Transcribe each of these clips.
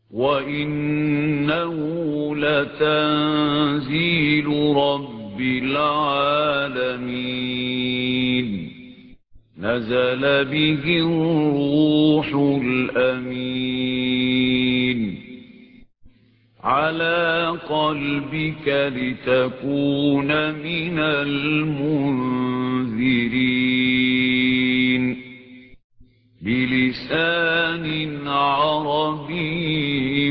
وإنه لتنزيل رب العالمين نزل به الروح الأمين على قلبك لتكون من المنذرين بلسان عربي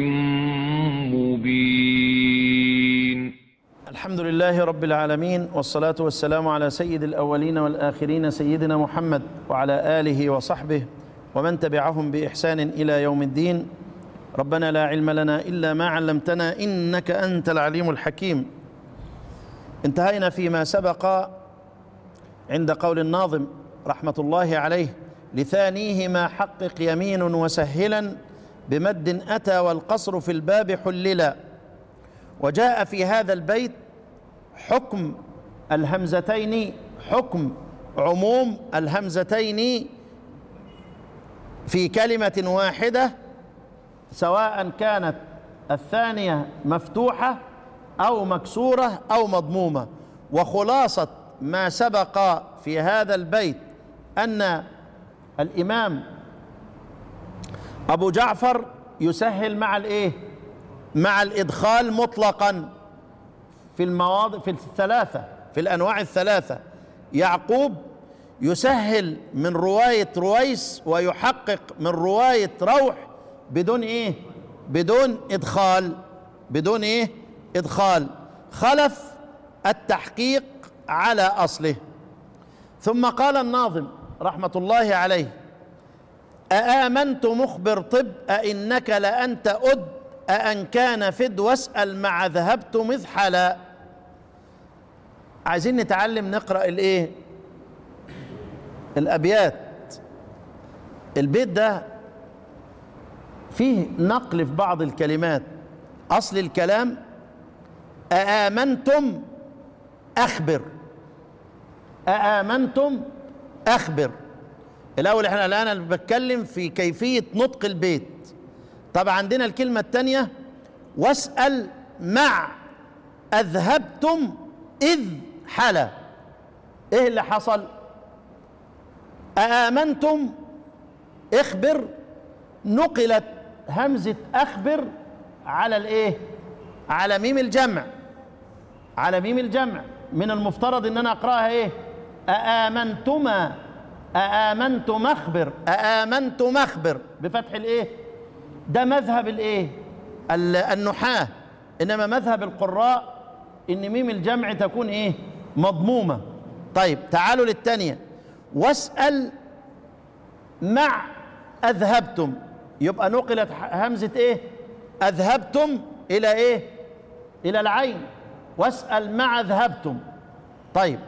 مبين الحمد لله رب العالمين والصلاة والسلام على سيد الأولين والآخرين سيدنا محمد وعلى آله وصحبه ومن تبعهم بإحسان إلى يوم الدين ربنا لا علم لنا إلا ما علمتنا إنك أنت العليم الحكيم انتهينا فيما سبق عند قول الناظم رحمة الله عليه لثانيهما حقق يمين وسهلا بمد أتى والقصر في الباب حللا وجاء في هذا البيت حكم الهمزتين حكم عموم الهمزتين في كلمة واحدة سواء كانت الثانية مفتوحة أو مكسورة أو مضمومة وخلاصة ما سبق في هذا البيت أن الإمام أبو جعفر يسهل مع الإيه؟ مع الإدخال مطلقا في المواضع في الثلاثة في الأنواع الثلاثة يعقوب يسهل من رواية رويس ويحقق من رواية روح بدون إيه؟ بدون إدخال بدون إيه؟ إدخال خلف التحقيق على أصله ثم قال الناظم رحمة الله عليه أآمنت مخبر طب أإنك لأنت أد أأن كان فد واسأل مع ذهبت مذحلا عايزين نتعلم نقرأ الإيه الأبيات البيت ده فيه نقل في بعض الكلمات أصل الكلام أآمنتم أخبر أآمنتم أخبر الأول احنا الآن أنا بتكلم في كيفية نطق البيت طب عندنا الكلمة الثانية واسأل مع أذهبتم إذ حلا إيه اللي حصل أآمنتم اخبر نقلت همزة أخبر على الإيه على ميم الجمع على ميم الجمع من المفترض ان انا اقراها ايه أآمنتما أآمنتم أخبر أآمنتم أخبر بفتح الايه ده مذهب الايه النحاة انما مذهب القراء ان ميم الجمع تكون ايه مضمومة طيب تعالوا للثانية واسأل مع أذهبتم يبقى نقلت همزة ايه أذهبتم إلى ايه إلى العين واسأل مع ذهبتم طيب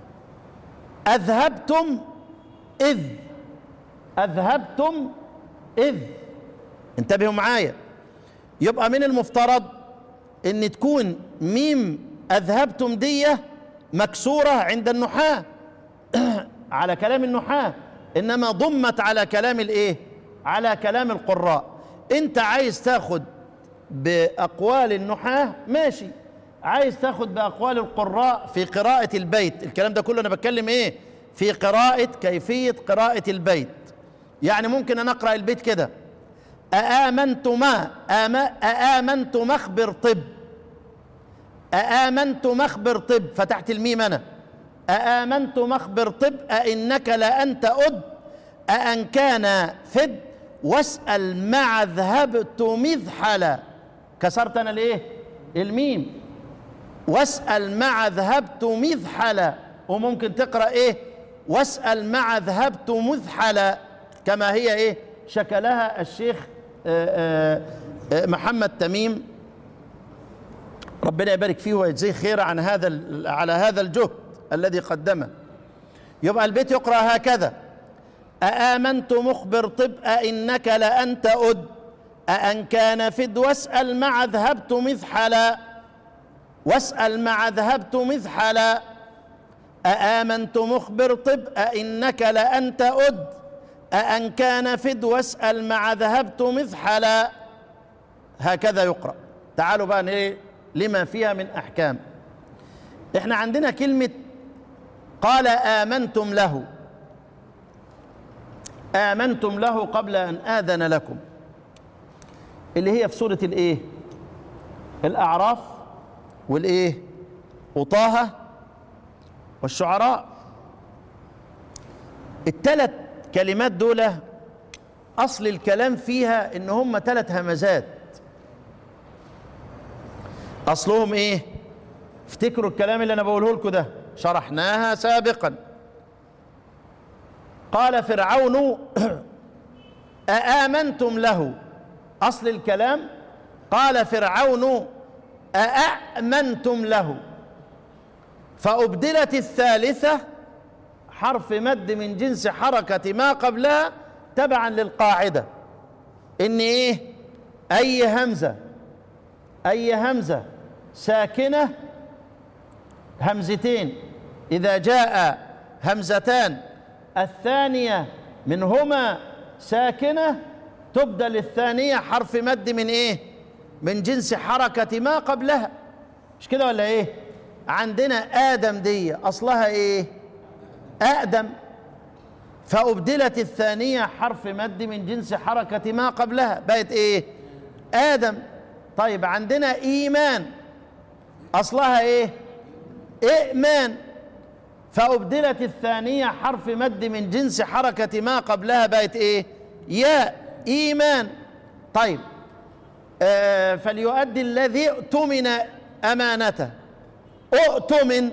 أذهبتم إذ أذهبتم إذ انتبهوا معايا يبقى من المفترض ان تكون ميم أذهبتم دي مكسورة عند النحاة على كلام النحاة إنما ضمت على كلام الإيه على كلام القراء أنت عايز تاخد بأقوال النحاة ماشي عايز تاخد بأقوال القراء في قراءة البيت الكلام ده كله أنا بتكلم إيه في قراءة كيفية قراءة البيت يعني ممكن أن أقرأ البيت كده أآمنت ما أآمنت مخبر طب أآمنت مخبر طب فتحت الميم أنا أآمنت مخبر طب أإنك لأنت أد أأن كان فد واسأل مع ذهبت مذحلا كسرت أنا الإيه الميم واسأل مع ذهبت مذحلا وممكن تقرأ إيه واسأل مع ذهبت مذحلا كما هي إيه شكلها الشيخ آآ آآ محمد تميم ربنا يبارك فيه ويجزيه خير عن هذا على هذا الجهد الذي قدمه يبقى البيت يقرأ هكذا أآمنت مخبر طب أإنك لأنت أد أأن كان فد واسأل مع ذهبت مذحلا واسأل مع ذهبت مذحلا أآمنت مخبر طب أإنك لأنت أد أأن كان فد واسأل مع ذهبت مذحلا هكذا يقرأ تعالوا بقى ايه لما فيها من احكام احنا عندنا كلمة قال آمنتم له آمنتم له قبل أن آذن لكم اللي هي في سورة الإيه الأعراف والإيه وطه والشعراء الثلاث كلمات دول أصل الكلام فيها إن هم ثلاث همزات أصلهم إيه افتكروا الكلام اللي أنا بقوله لكم ده شرحناها سابقا قال فرعون أآمنتم له أصل الكلام قال فرعون أأمنتم له فأبدلت الثالثة حرف مد من جنس حركة ما قبلها تبعا للقاعدة إن إيه أي همزة أي همزة ساكنة همزتين إذا جاء همزتان الثانية منهما ساكنة تبدل الثانية حرف مد من إيه من جنس حركة ما قبلها مش كده ولا إيه عندنا آدم دي أصلها إيه أقدم فأبدلت الثانية حرف مد من جنس حركة ما قبلها بقت إيه آدم طيب عندنا إيمان أصلها إيه إئمان فأبدلت الثانية حرف مد من جنس حركة ما قبلها بقت إيه ياء إيمان طيب آه فليؤدي الذي اؤتمن أمانته اؤتمن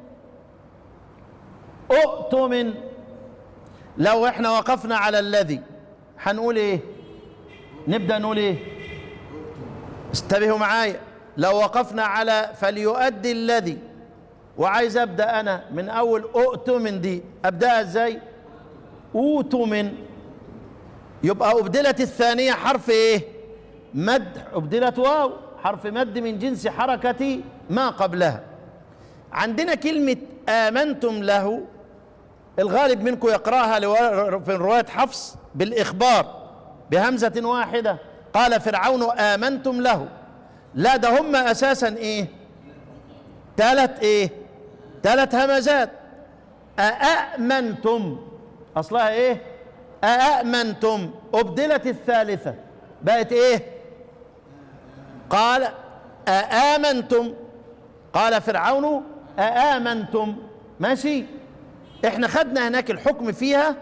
اؤتمن لو احنا وقفنا على الذي هنقول ايه نبدأ نقول ايه استبهوا معايا لو وقفنا على فليؤدي الذي وعايز ابدا انا من اول اؤتمن دي ابداها ازاي اوتمن يبقى ابدلت الثانيه حرف ايه مد ابدلت واو حرف مد من جنس حركه ما قبلها عندنا كلمه امنتم له الغالب منكم يقراها في روايه حفص بالاخبار بهمزه واحده قال فرعون امنتم له لا ده هم اساسا ايه ثلاث ايه ثلاث همزات أأمنتم أصلها إيه؟ أأمنتم أبدلت الثالثة بقت إيه؟ قال أآمنتم قال فرعون أآمنتم ماشي احنا خدنا هناك الحكم فيها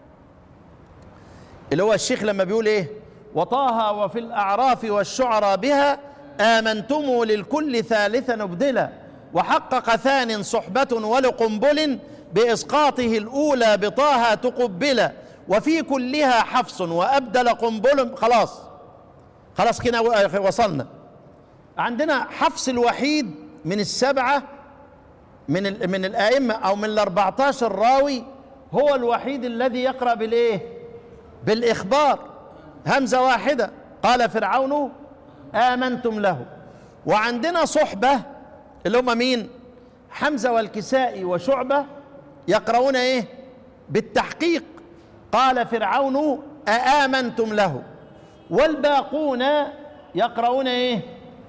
اللي هو الشيخ لما بيقول ايه وطاها وفي الأعراف والشعرى بها آمنتم للكل ثالثا أبدلا وحقق ثان صحبة ولقنبل بإسقاطه الأولى بطاها تقبل وفي كلها حفص وأبدل قنبل خلاص خلاص كده وصلنا عندنا حفص الوحيد من السبعة من من الأئمة أو من الأربعتاشر راوي هو الوحيد الذي يقرأ بالإيه؟ بالإخبار همزة واحدة قال فرعون آمنتم له وعندنا صحبة اللي هم مين حمزة والكسائي وشعبة يقرؤون ايه بالتحقيق قال فرعون أآمنتم له والباقون يقرؤون ايه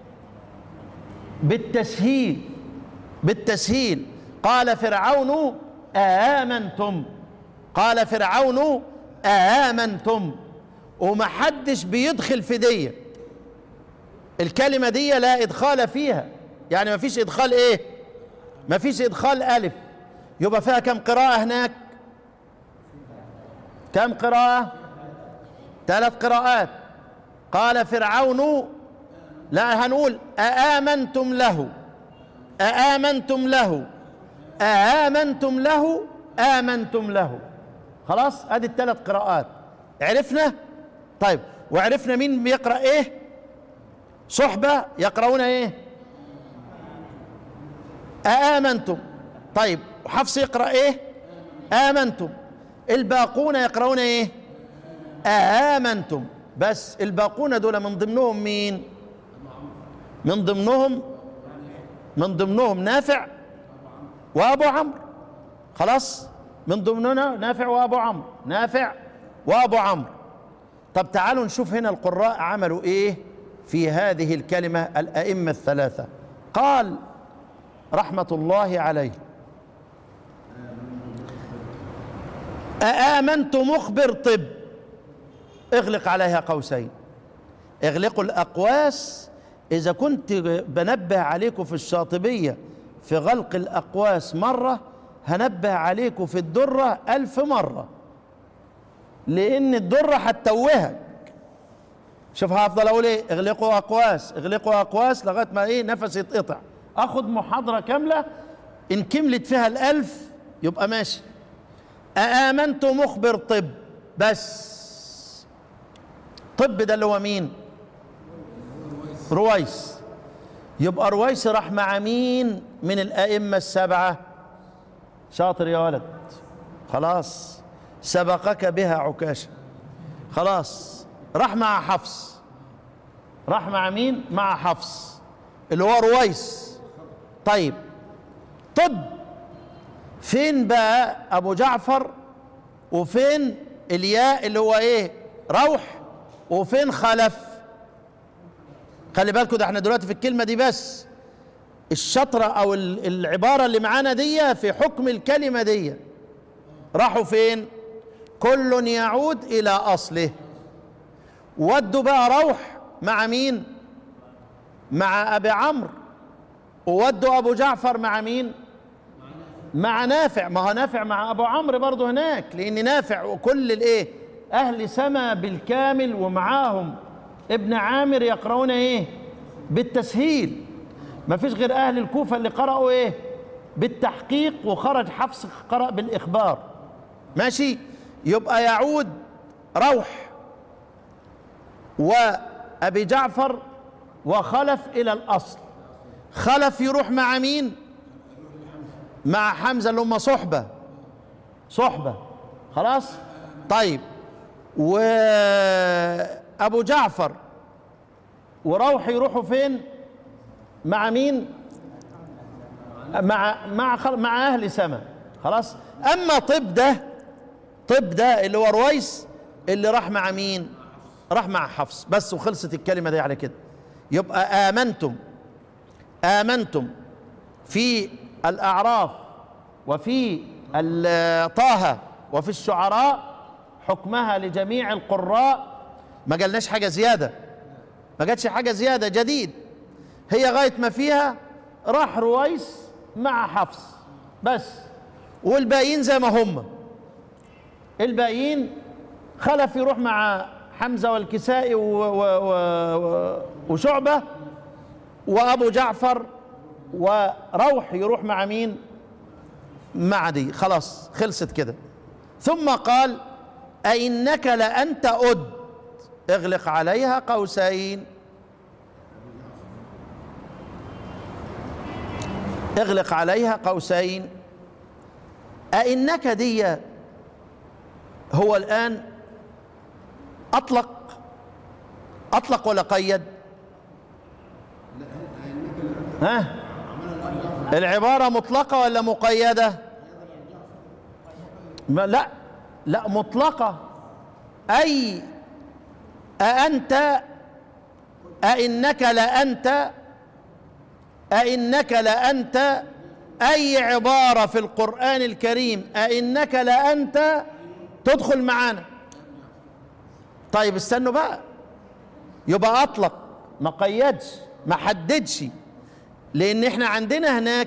بالتسهيل بالتسهيل قال فرعون آمنتم قال فرعون آمنتم ومحدش بيدخل في دي الكلمة دي لا إدخال فيها يعني ما فيش ادخال ايه ما فيش ادخال الف يبقى فيها كم قراءه هناك كم قراءه ثلاث قراءات قال فرعون لا هنقول أآمنتم له أآمنتم له أآمنتم له آمنتم له خلاص ادي الثلاث قراءات عرفنا طيب وعرفنا مين بيقرأ ايه صحبة يقرؤون ايه أآمنتم طيب حفص يقرأ إيه آمنتم الباقون يقرؤون إيه آمنتم بس الباقون دول من ضمنهم مين من ضمنهم من ضمنهم نافع وأبو عمرو خلاص من ضمننا نافع وأبو عمرو نافع وأبو عمرو طب تعالوا نشوف هنا القراء عملوا إيه في هذه الكلمة الأئمة الثلاثة قال رحمة الله عليه أآمنت مخبر طب اغلق عليها قوسين اغلقوا الأقواس إذا كنت بنبه عليكم في الشاطبية في غلق الأقواس مرة هنبه عليكم في الدرة ألف مرة لأن الدرة هتتوهك شوف هفضل أقول إيه اغلقوا أقواس اغلقوا أقواس لغاية ما إيه نفسي يتقطع أخد محاضرة كاملة إن كملت فيها الألف يبقى ماشي أآمنت مخبر طب بس طب ده اللي هو مين رويس يبقى رويس راح مع مين من الأئمة السبعة شاطر يا ولد خلاص سبقك بها عكاشة خلاص راح مع حفص راح مع مين مع حفص اللي هو رويس طيب طب فين بقى ابو جعفر وفين الياء اللي هو ايه روح وفين خلف خلي بالكم ده احنا دلوقتي في الكلمه دي بس الشطره او ال- العباره اللي معانا دي في حكم الكلمه دي راحوا فين كل يعود الى اصله ودوا بقى روح مع مين مع ابي عمرو وودوا ابو جعفر مع مين مع نافع ما هو نافع مع ابو عمرو برضه هناك لان نافع وكل الايه اهل سما بالكامل ومعاهم ابن عامر يقرؤون ايه بالتسهيل ما فيش غير اهل الكوفه اللي قرأوا ايه بالتحقيق وخرج حفص قرأ بالاخبار ماشي يبقى يعود روح وابي جعفر وخلف الى الاصل خلف يروح مع مين مع حمزه اللي هم صحبه صحبه خلاص طيب وابو جعفر وروح يروحوا فين مع مين مع مع خل- مع اهل سما خلاص اما طب ده طب ده اللي هو رويس اللي راح مع مين راح مع حفص بس وخلصت الكلمه دي على كده يبقى امنتم امنتم في الاعراف وفي ال- طه وفي الشعراء حكمها لجميع القراء ما قالناش حاجه زياده ما جاتش حاجه زياده جديد هي غايه ما فيها راح رويس مع حفص بس والباقيين زي ما هم الباقيين خلف يروح مع حمزه والكسائي و و و و وشعبه وابو جعفر وروح يروح مع مين مع دي خلاص خلصت كده ثم قال أئنك لأنت أد اغلق عليها قوسين اغلق عليها قوسين أئنك دي هو الآن أطلق أطلق ولا قيد ها العبارة مطلقة ولا مقيدة ما لا لا مطلقة أي أأنت أئنك لأنت أئنك لأنت أي عبارة في القرآن الكريم أئنك لأنت تدخل معانا طيب استنوا بقى يبقى أطلق ما قيدش ما حددش لأن احنا عندنا هناك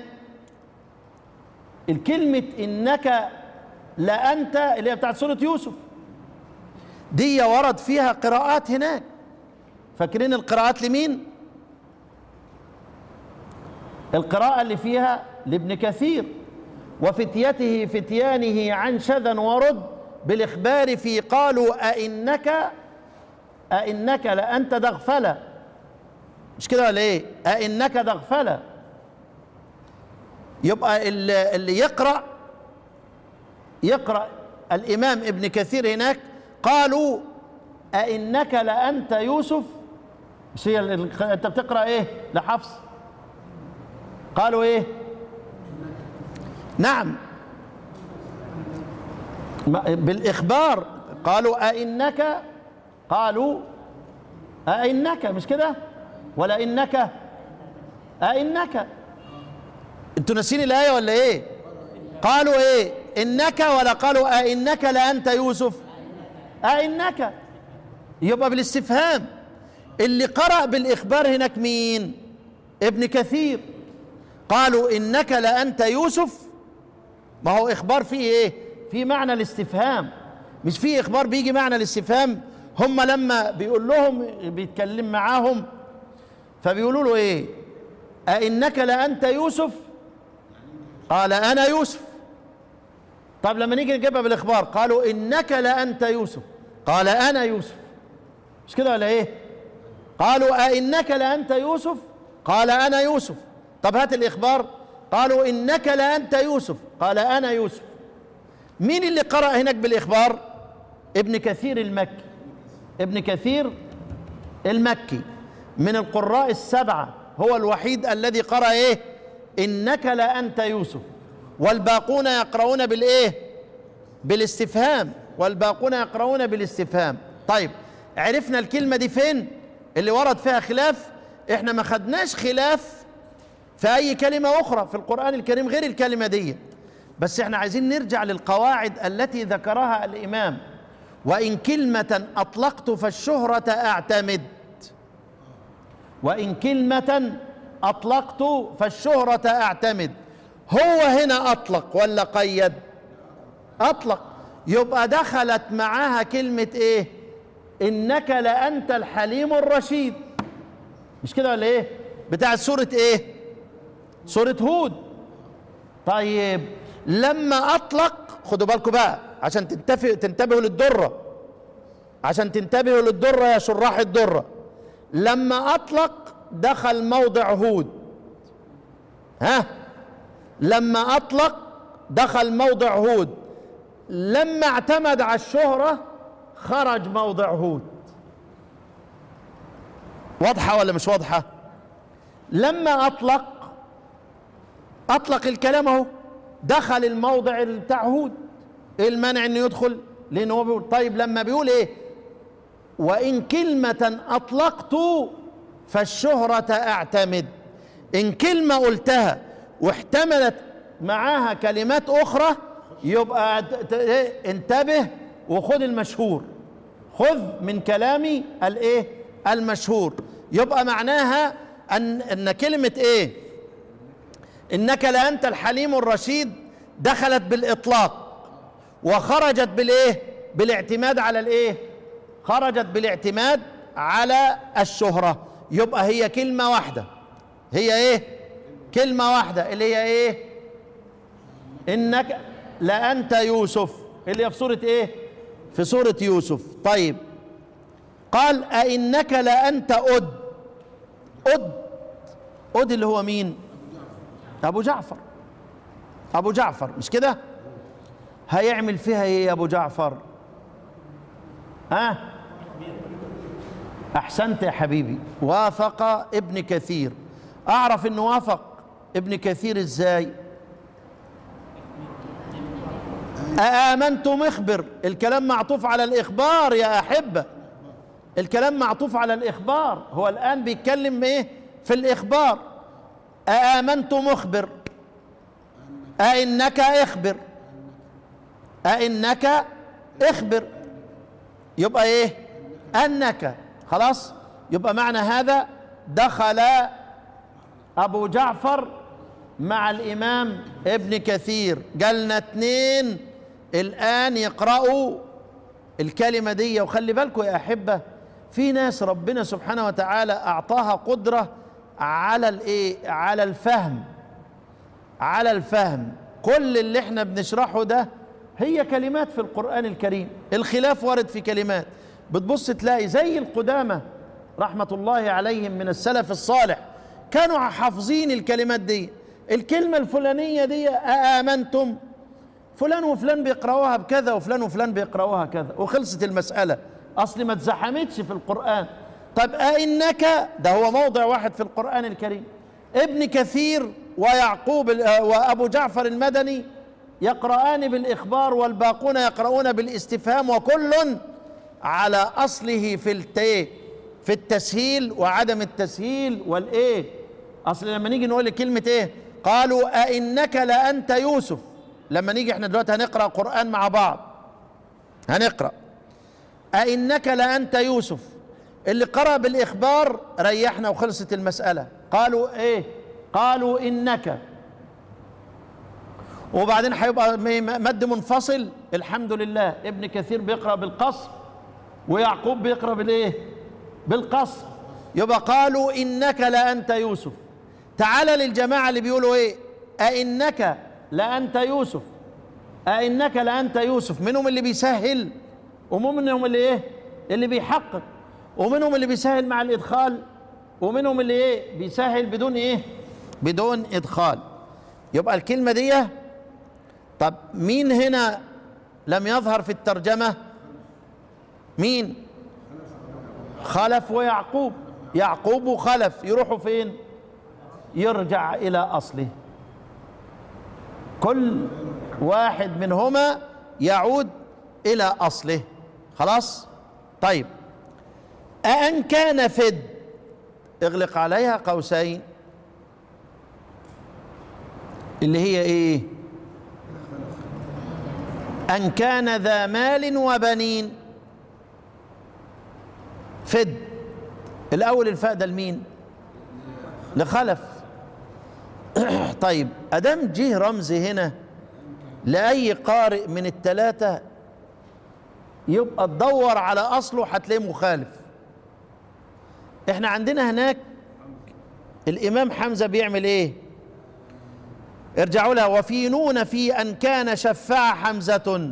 الكلمة إنك لأنت اللي هي بتاعت سورة يوسف دي ورد فيها قراءات هناك فاكرين القراءات لمين؟ القراءة اللي فيها لابن كثير وفتيته فتيانه عن شذا ورد بالإخبار في قالوا أئنك أئنك لأنت دغفلة مش كده ولا إيه؟ أئنك دغفلة يبقى اللي اللي يقرأ يقرأ الإمام ابن كثير هناك قالوا أئنك لأنت يوسف مش هي ال- ال- أنت بتقرأ إيه لحفص قالوا إيه نعم ما- بالإخبار قالوا أئنك قالوا أئنك مش كده ولا إنك أئنك انتوا ناسين الآية ولا إيه قالوا إيه إنك ولا قالوا أئنك لأنت يوسف أئنك يبقى بالاستفهام اللي قرأ بالإخبار هناك مين ابن كثير قالوا إنك لأنت يوسف ما هو إخبار فيه إيه في معنى الاستفهام مش في إخبار بيجي معنى الاستفهام هم لما بيقول لهم بيتكلم معاهم فبيقولوا له إيه أئنك لأنت يوسف قال أنا يوسف طب لما نيجي نجيبها بالإخبار قالوا إنك لأنت يوسف قال أنا يوسف مش كده ولا إيه قالوا أئنك لأنت يوسف قال أنا يوسف طب هات الإخبار قالوا إنك لأنت يوسف قال أنا يوسف مين اللي قرأ هناك بالإخبار ابن كثير المكي ابن كثير المكي من القراء السبعة هو الوحيد الذي قرأ إيه إنك لأنت يوسف والباقون يقرؤون بالإيه بالاستفهام والباقون يقرؤون بالاستفهام طيب عرفنا الكلمة دي فين اللي ورد فيها خلاف احنا ما خدناش خلاف في اي كلمة اخرى في القرآن الكريم غير الكلمة دي بس احنا عايزين نرجع للقواعد التي ذكرها الامام وان كلمة اطلقت فالشهرة اعتمد وان كلمة اطلقت فالشهرة اعتمد هو هنا اطلق ولا قيد اطلق يبقى دخلت معاها كلمة ايه انك لانت الحليم الرشيد مش كده ولا ايه بتاع سورة ايه سورة هود طيب لما اطلق خدوا بالكم بقى عشان تنتبه تنتبهوا للدرة عشان تنتبهوا للدرة يا شراح الدرة لما اطلق دخل موضع هود ها لما اطلق دخل موضع هود لما اعتمد على الشهرة خرج موضع هود واضحة ولا مش واضحة لما أطلق أطلق الكلام أهو دخل الموضع بتاع هود إيه المانع إنه يدخل لأن هو بيقول طيب لما بيقول إيه وإن كلمة أطلقت فالشهرة أعتمد إن كلمة قلتها واحتملت معاها كلمات أخرى يبقى انتبه وخذ المشهور خذ من كلامي الايه المشهور يبقى معناها ان ان كلمه ايه انك لانت الحليم الرشيد دخلت بالاطلاق وخرجت بالايه بالاعتماد على الايه خرجت بالاعتماد على الشهره يبقى هي كلمه واحده هي ايه كلمه واحده اللي هي ايه انك لانت يوسف اللي هي في سوره ايه في سورة يوسف طيب قال أئنك لأنت أد أد أد اللي هو مين أبو جعفر أبو جعفر مش كده هيعمل فيها إيه يا أبو جعفر ها أه؟ أحسنت يا حبيبي وافق ابن كثير أعرف إنه وافق ابن كثير إزاي أآمنتم اخبر الكلام معطوف على الإخبار يا أحبة الكلام معطوف على الإخبار هو الآن بيتكلم إيه في الإخبار أآمنتم اخبر أئنك اخبر أئنك اخبر يبقى إيه أنك خلاص يبقى معنى هذا دخل أبو جعفر مع الإمام ابن كثير قالنا اتنين الآن يقرأوا الكلمة دي وخلي بالكم يا أحبة في ناس ربنا سبحانه وتعالى أعطاها قدرة على الإيه؟ على الفهم على الفهم كل اللي احنا بنشرحه ده هي كلمات في القرآن الكريم الخلاف وارد في كلمات بتبص تلاقي زي القدامى رحمة الله عليهم من السلف الصالح كانوا حافظين الكلمات دي الكلمة الفلانية دي أآمنتم فلان وفلان بيقرأوها بكذا وفلان وفلان بيقرأوها كذا وخلصت المسألة أصل ما اتزحمتش في القرآن طب أئنك ده هو موضع واحد في القرآن الكريم ابن كثير ويعقوب وأبو جعفر المدني يقرآن بالإخبار والباقون يقرؤون بالاستفهام وكل على أصله في التي في التسهيل وعدم التسهيل والايه اصل لما نيجي نقول كلمه ايه قالوا أئنك لأنت يوسف لما نيجي احنا دلوقتي هنقرأ قرآن مع بعض هنقرأ أئنك لأنت يوسف اللي قرأ بالإخبار ريحنا وخلصت المسألة قالوا إيه قالوا إنك وبعدين هيبقى مد منفصل الحمد لله ابن كثير بيقرأ بالقصر ويعقوب بيقرأ بالإيه بالقصر يبقى قالوا إنك لأنت يوسف تعال للجماعة اللي بيقولوا إيه أئنك لأنت يوسف أئنك لأنت يوسف منهم اللي بيسهل ومنهم اللي إيه اللي بيحقق ومنهم اللي بيسهل مع الإدخال ومنهم اللي إيه بيسهل بدون إيه بدون إدخال يبقى الكلمة دي طب مين هنا لم يظهر في الترجمة مين خلف ويعقوب يعقوب وخلف يروحوا فين يرجع إلى أصله كل واحد منهما يعود إلى أصله خلاص طيب أأن كان فد اغلق عليها قوسين اللي هي ايه أن كان ذا مال وبنين فد الأول الفاء ده لمين لخلف طيب أدام جه رمز هنا لأي قارئ من التلاتة يبقى تدور على أصله هتلاقيه مخالف احنا عندنا هناك الإمام حمزة بيعمل إيه ارجعوا لها وفي نون في أن كان شفاع حمزة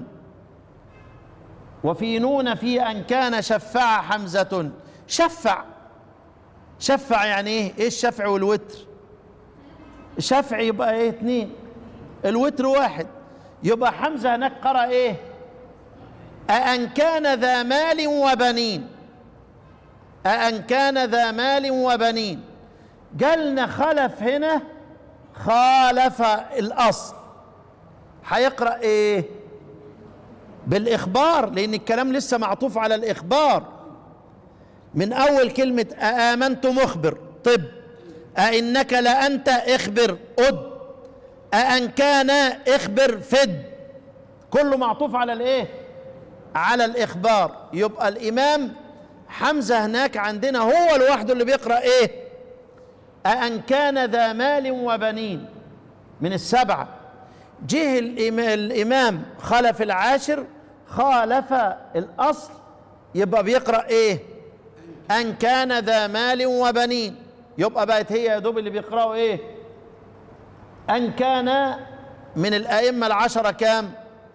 وفي نون في أن كان شفاع حمزة شفع شفع يعني ايه ايه الشفع والوتر الشفع يبقى ايه اتنين الوتر واحد يبقى حمزة هناك قرأ ايه أأن كان ذا مال وبنين أأن كان ذا مال وبنين قالنا خلف هنا خالف الأصل هيقرأ ايه بالإخبار لأن الكلام لسه معطوف على الإخبار من أول كلمة أآمنت مخبر طب أئنك لأنت اخبر أد أأن كان اخبر فد كله معطوف على الايه على الإخبار يبقى الإمام حمزة هناك عندنا هو لوحده اللي بيقرأ ايه أأن كان ذا مال وبنين من السبعة جه الإمام خلف العاشر خالف الأصل يبقى بيقرأ ايه أن كان ذا مال وبنين يبقى بقت هي يا دوب اللي بيقرأوا ايه أن كان من الأئمة العشرة كام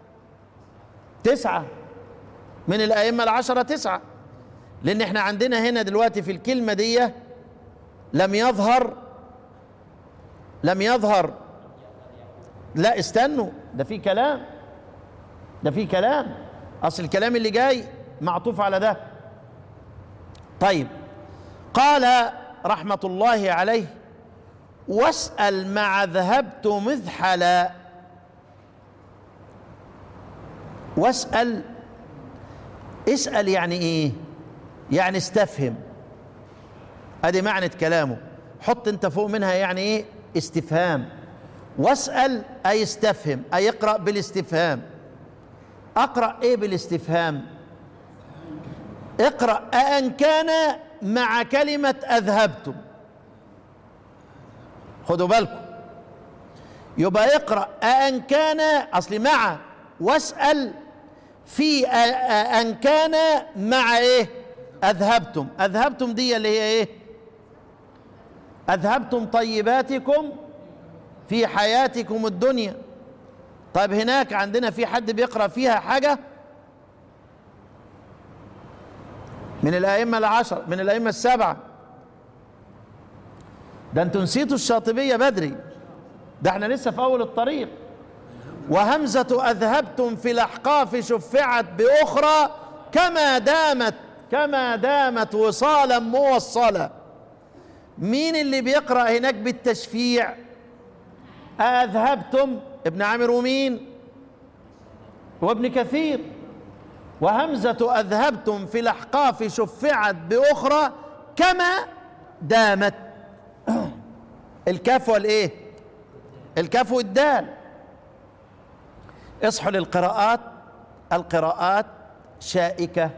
تسعة من الأئمة العشرة تسعة لأن احنا عندنا هنا دلوقتي في الكلمة دي لم يظهر لم يظهر لا استنوا ده في كلام ده في كلام أصل الكلام اللي جاي معطوف على ده طيب قال رحمة الله عليه واسأل مع ذهبت مذحلا واسأل اسأل يعني ايه يعني استفهم ادي معنى كلامه حط انت فوق منها يعني ايه استفهام واسأل اي استفهم اي اقرأ بالاستفهام اقرأ ايه بالاستفهام اقرأ أأن كان مع كلمة أذهبتم خدوا بالكم يبقى اقرأ أأن كان أصل مع واسأل في أن كان مع إيه أذهبتم أذهبتم دي اللي هي إيه أذهبتم طيباتكم في حياتكم الدنيا طيب هناك عندنا في حد بيقرأ فيها حاجة من الأئمة العشر من الأئمة السبعة ده انتوا نسيتوا الشاطبية بدري ده احنا لسه في أول الطريق وهمزة أذهبتم في الأحقاف شفعت بأخرى كما دامت كما دامت وصالا موصلا مين اللي بيقرأ هناك بالتشفيع أذهبتم ابن عامر ومين وابن كثير وهمزة أذهبتم في الأحقاف شفعت بأخرى كما دامت الكاف والايه الكاف والدال اصحوا للقراءات القراءات شائكة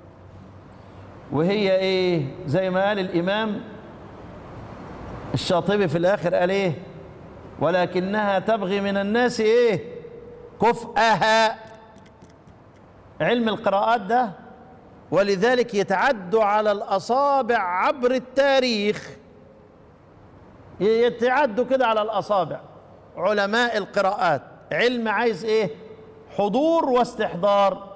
وهي ايه زي ما قال الامام الشاطبي في الاخر قال ايه ولكنها تبغي من الناس ايه كفءها علم القراءات ده ولذلك يتعد على الاصابع عبر التاريخ يتعدوا كده على الاصابع علماء القراءات علم عايز ايه حضور واستحضار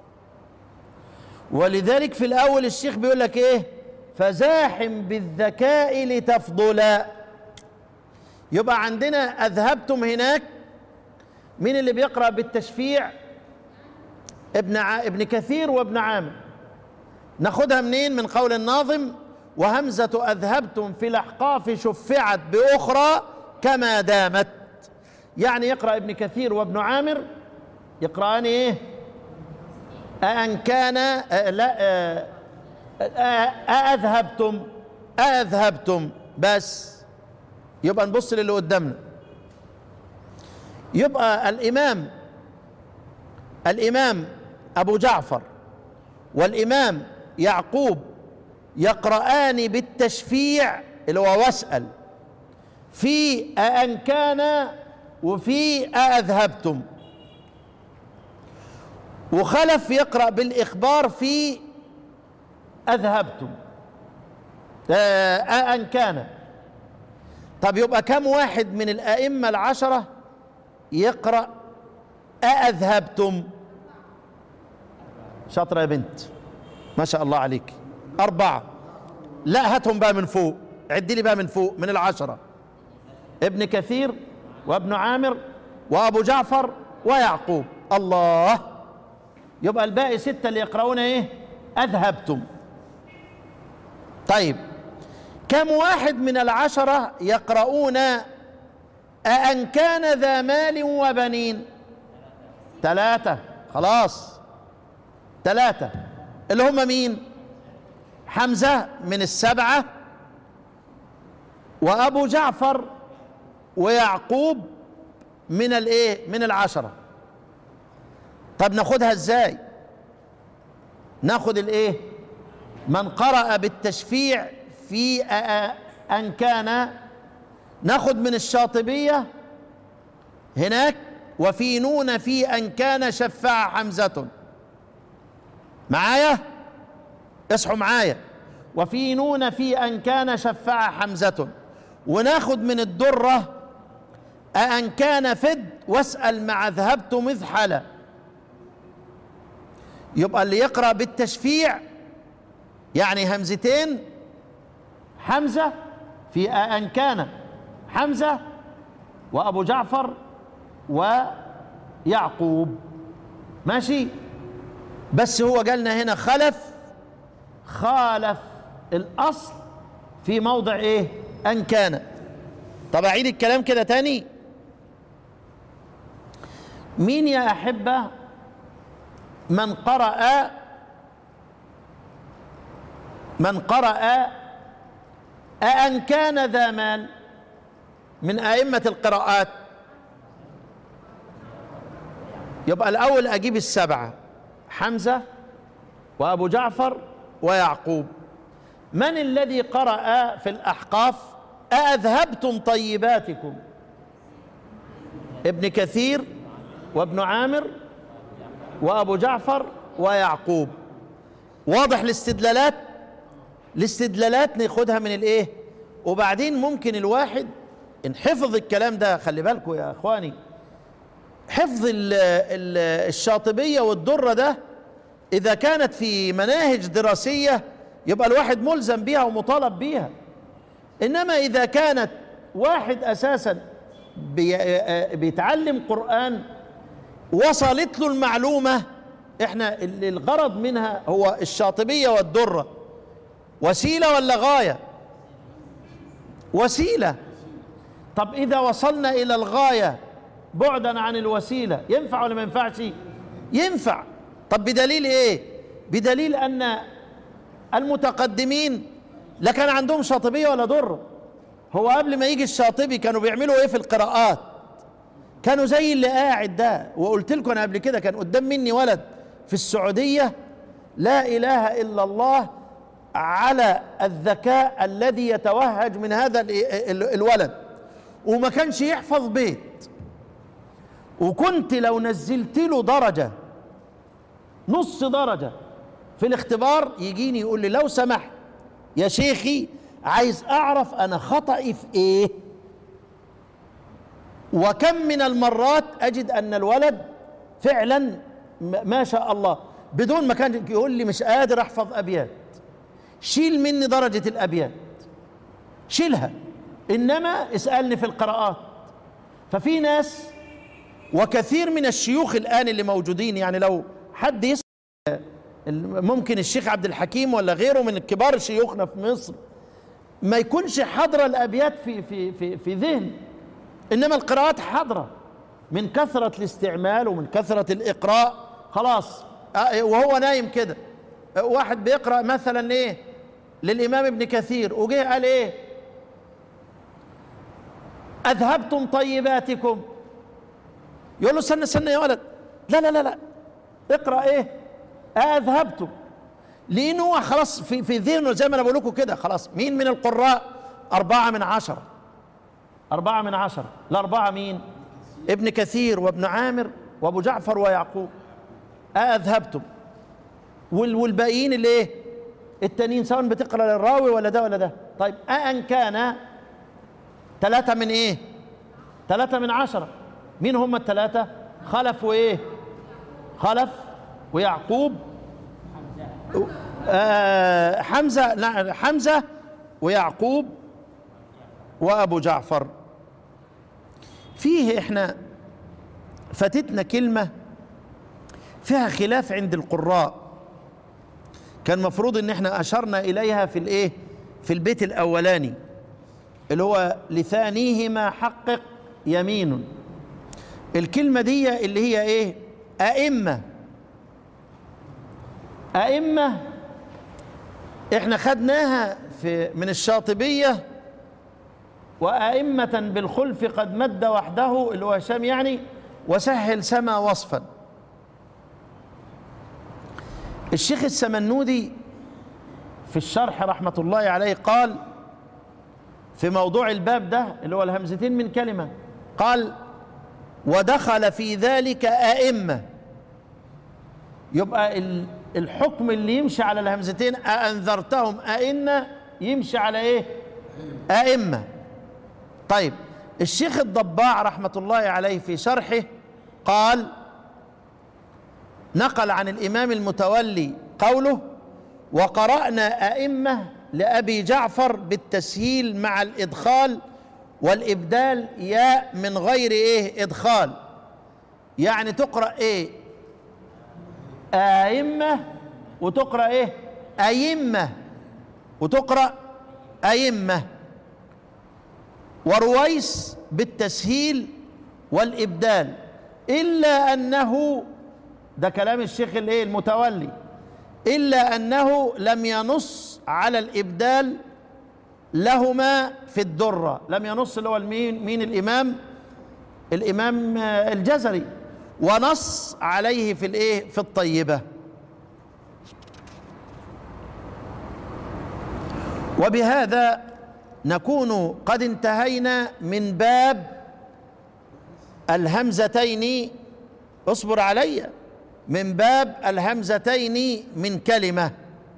ولذلك في الاول الشيخ بيقول لك ايه فزاحم بالذكاء لتفضلا يبقى عندنا اذهبتم هناك مين اللي بيقرا بالتشفيع ابن ع... ابن كثير وابن عامر ناخدها منين من قول الناظم وهمزه اذهبتم في الاحقاف شفعت باخرى كما دامت يعني يقرا ابن كثير وابن عامر يقرأان ايه أأن كان أه لا أه أذهبتم أذهبتم بس يبقى نبص للي قدامنا يبقى الإمام الإمام أبو جعفر والإمام يعقوب يقرآن بالتشفيع اللي هو واسأل في أأن كان وفي أذهبتم وخلف يقرأ بالإخبار في أذهبتم أن كان طب يبقى كم واحد من الأئمة العشرة يقرأ أذهبتم شاطرة يا بنت ما شاء الله عليك أربعة لا هاتهم بقى من فوق عدي لي بقى من فوق من العشرة ابن كثير وابن عامر وأبو جعفر ويعقوب الله يبقى الباقي ستة اللي يقرؤون ايه اذهبتم طيب كم واحد من العشرة يقرؤون أأن كان ذا مال وبنين ثلاثة خلاص ثلاثة اللي هم مين حمزة من السبعة وأبو جعفر ويعقوب من الايه من العشره طب ناخدها ازاي ناخد الايه من قرأ بالتشفيع في أن كان ناخد من الشاطبية هناك وفي نون في أن كان شفع حمزة معايا اصحوا معايا وفي نون في أن كان شفع حمزة وناخد من الدرة أأن كان فد واسأل مع ذهبت مذحلا يبقى اللي يقرأ بالتشفيع يعني همزتين حمزة في أن كان حمزة وأبو جعفر ويعقوب ماشي بس هو قالنا هنا خلف خالف الأصل في موضع إيه أن كان طب أعيد الكلام كده تاني مين يا أحبة من قرأ من قرأ أأن كان ذا مال من أئمة القراءات يبقى الأول أجيب السبعة حمزة وأبو جعفر ويعقوب من الذي قرأ في الأحقاف أذهبتم طيباتكم ابن كثير وابن عامر وابو جعفر ويعقوب واضح الاستدلالات الاستدلالات ناخدها من الايه وبعدين ممكن الواحد ان حفظ الكلام ده خلي بالكم يا اخواني حفظ ال ال الشاطبيه والدره ده اذا كانت في مناهج دراسيه يبقى الواحد ملزم بيها ومطالب بيها انما اذا كانت واحد اساسا بيتعلم قران وصلت له المعلومة احنا الغرض منها هو الشاطبية والدرة وسيلة ولا غاية وسيلة طب إذا وصلنا إلى الغاية بعدا عن الوسيلة ينفع ولا ما ينفعش ينفع طب بدليل إيه بدليل أن المتقدمين لا كان عندهم شاطبية ولا در هو قبل ما يجي الشاطبي كانوا بيعملوا ايه في القراءات كانوا زي اللي قاعد ده وقلت لكم انا قبل كده كان قدام مني ولد في السعودية لا اله الا الله على الذكاء الذي يتوهج من هذا ال- ال- الولد وما كانش يحفظ بيت وكنت لو نزلت له درجة نص درجة في الاختبار يجيني يقول لي لو سمحت يا شيخي عايز اعرف انا خطأي في ايه وكم من المرات اجد ان الولد فعلا م- ما شاء الله بدون ما كان يقول لي مش قادر احفظ ابيات شيل مني درجة الابيات شيلها انما اسألني في القراءات ففي ناس وكثير من الشيوخ الان اللي موجودين يعني لو حد يسأل ممكن الشيخ عبد الحكيم ولا غيره من كبار شيوخنا في مصر ما يكونش حاضرة الابيات في في في في ذهن انما القراءات حاضرة من كثرة الاستعمال ومن كثرة الاقراء خلاص آه، وهو نايم كده آه، واحد بيقرأ مثلا ايه للامام ابن كثير وجه قال ايه اذهبتم طيباتكم يقول له استنى استنى يا ولد لا لا لا لا اقرا ايه اذهبتم لانه هو خلاص في في ذهنه زي ما انا بقول لكم كده خلاص مين من القراء أربعة من عشرة أربعة من عشرة الأربعة مين ابن كثير وابن عامر وأبو جعفر ويعقوب أذهبتم وال- والباقيين اللي إيه التانيين سواء بتقرأ للراوي ولا ده ولا ده طيب أأن كان ثلاثة من إيه ثلاثة من عشرة مين هم الثلاثة خلف وإيه خلف ويعقوب آه حمزة لا حمزة ويعقوب وأبو جعفر فيه إحنا فاتتنا كلمة فيها خلاف عند القراء كان مفروض ان احنا اشرنا اليها في الايه في البيت الاولاني اللي هو لثانيهما حقق يمين الكلمة دي اللي هي ايه أئمة أئمة احنا خدناها في من الشاطبية وأئمة بالخلف قد مد وحده اللي هو هشام يعني وسهل سما وصفا الشيخ السمنودي في الشرح رحمة الله عليه قال في موضوع الباب ده اللي هو الهمزتين من كلمة قال ودخل في ذلك أئمة يبقى ال- الحكم اللي يمشي على الهمزتين أأنذرتهم أئنة يمشي على إيه أئمة طيب الشيخ الضباع رحمة الله عليه في شرحه قال نقل عن الإمام المتولي قوله وقرأنا أئمة لأبي جعفر بالتسهيل مع الإدخال والإبدال ياء من غير إيه إدخال يعني تقرأ إيه أئمة وتقرأ إيه أئمة وتقرأ أئمة ورويس بالتسهيل والإبدال إلا أنه ده كلام الشيخ الايه المتولي الا انه لم ينص على الابدال لهما في الدره لم ينص اللي هو المين مين الامام الامام آه، الجزري ونص عليه في الايه في الطيبه وبهذا نكون قد انتهينا من باب الهمزتين اصبر علي من باب الهمزتين من كلمه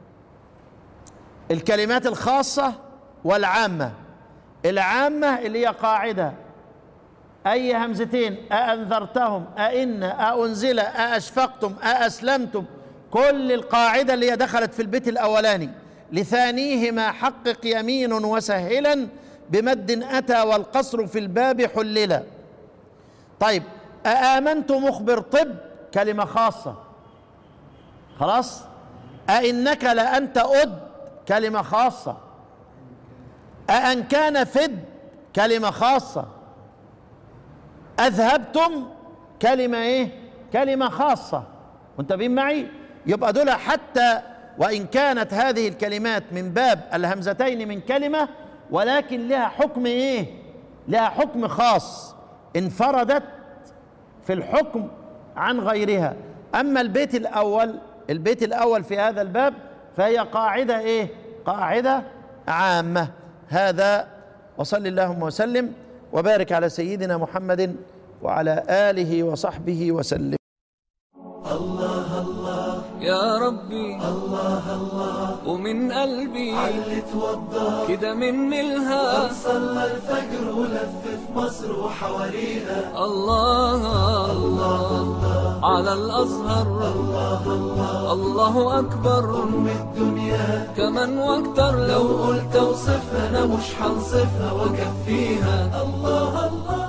الكلمات الخاصه والعامه العامه اللي هي قاعده اي همزتين اانذرتهم ائن اانزل ااشفقتم ااسلمتم كل القاعده اللي هي دخلت في البيت الاولاني لثانيهما حقق يمين وسهلا بمد اتى والقصر في الباب حللا طيب أآمنت مخبر طب كلمة خاصة خلاص أئنك لأنت أد كلمة خاصة أأن كان فد كلمة خاصة أذهبتم كلمة إيه كلمة خاصة منتبهين معي يبقى دول حتى وإن كانت هذه الكلمات من باب الهمزتين من كلمة ولكن لها حكم إيه لها حكم خاص انفردت في الحكم عن غيرها أما البيت الأول البيت الأول في هذا الباب فهي قاعدة إيه قاعدة عامة هذا وصل اللهم وسلم وبارك على سيدنا محمد وعلى آله وصحبه وسلم يا ربي الله الله ومن قلبي علي توضى كده مني الها صلى الفجر ولف في مصر وحواليها الله الله على الأزهر الله أكبر أم الدنيا كمان واكتر لو لو قلت اوصفها انا مش هنصفها واكفيها الله الله